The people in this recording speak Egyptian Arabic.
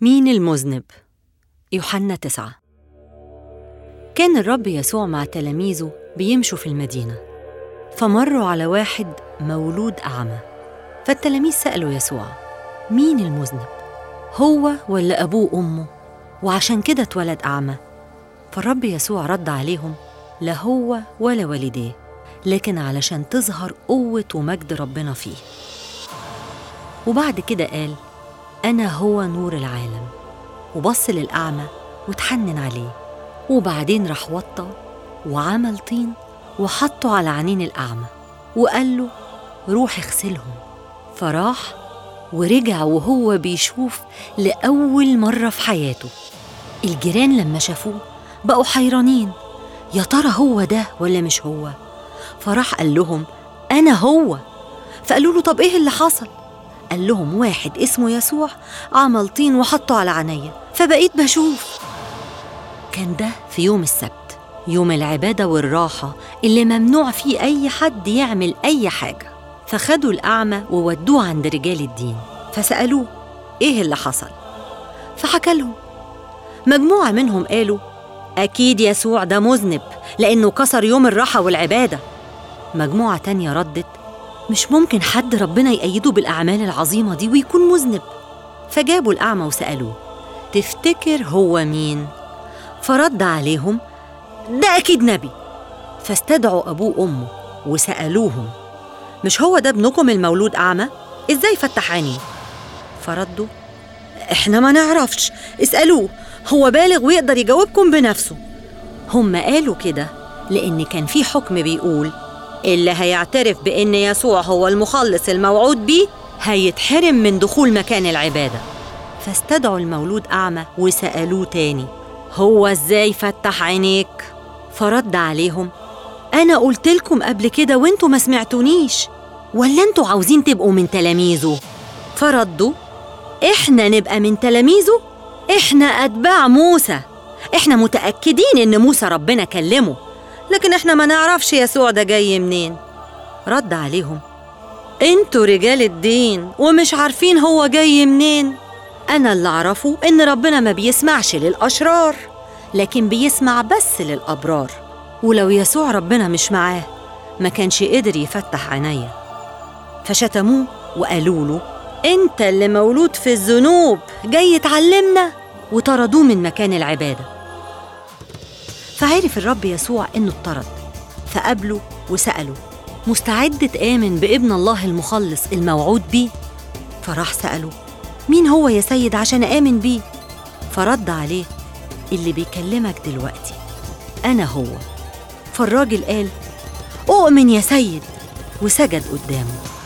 مين المذنب؟ يوحنا تسعة كان الرب يسوع مع تلاميذه بيمشوا في المدينة فمروا على واحد مولود أعمى فالتلاميذ سألوا يسوع مين المذنب؟ هو ولا أبوه وأمه؟ وعشان كده اتولد أعمى فالرب يسوع رد عليهم لا هو ولا والديه لكن علشان تظهر قوة ومجد ربنا فيه وبعد كده قال أنا هو نور العالم وبص للأعمى وتحنن عليه وبعدين راح وطى وعمل طين وحطه على عينين الأعمى وقال له روح اغسلهم فراح ورجع وهو بيشوف لأول مرة في حياته الجيران لما شافوه بقوا حيرانين يا ترى هو ده ولا مش هو فراح قال لهم أنا هو فقالوا له طب إيه اللي حصل قال لهم واحد اسمه يسوع عمل طين وحطه على عينيا فبقيت بشوف كان ده في يوم السبت يوم العبادة والراحة اللي ممنوع فيه أي حد يعمل أي حاجة فخدوا الأعمى وودوه عند رجال الدين فسألوه إيه اللي حصل فحكى لهم مجموعة منهم قالوا أكيد يسوع ده مذنب لأنه كسر يوم الراحة والعبادة مجموعة تانية ردت مش ممكن حد ربنا يأيده بالأعمال العظيمة دي ويكون مذنب فجابوا الأعمى وسألوه تفتكر هو مين؟ فرد عليهم ده أكيد نبي فاستدعوا أبوه وأمه وسألوهم مش هو ده ابنكم المولود أعمى؟ إزاي فتح عينيه؟ فردوا إحنا ما نعرفش اسألوه هو بالغ ويقدر يجاوبكم بنفسه هم قالوا كده لأن كان في حكم بيقول اللي هيعترف بأن يسوع هو المخلص الموعود بيه هيتحرم من دخول مكان العبادة فاستدعوا المولود أعمى وسألوه تاني هو إزاي فتح عينيك؟ فرد عليهم أنا قلت لكم قبل كده وانتوا ما سمعتونيش ولا انتوا عاوزين تبقوا من تلاميذه؟ فردوا إحنا نبقى من تلاميذه؟ إحنا أتباع موسى إحنا متأكدين إن موسى ربنا كلمه لكن إحنا ما نعرفش يسوع ده جاي منين رد عليهم انتوا رجال الدين ومش عارفين هو جاي منين أنا اللي أعرفه إن ربنا ما بيسمعش للأشرار لكن بيسمع بس للأبرار ولو يسوع ربنا مش معاه ما كانش قدر يفتح عينيا فشتموه وقالوا له انت اللي مولود في الذنوب جاي تعلمنا وطردوه من مكان العباده فعرف الرب يسوع انه اتطرد فقابله وساله مستعد تامن بابن الله المخلص الموعود بيه فراح ساله مين هو يا سيد عشان امن بيه فرد عليه اللي بيكلمك دلوقتي انا هو فالراجل قال اؤمن يا سيد وسجد قدامه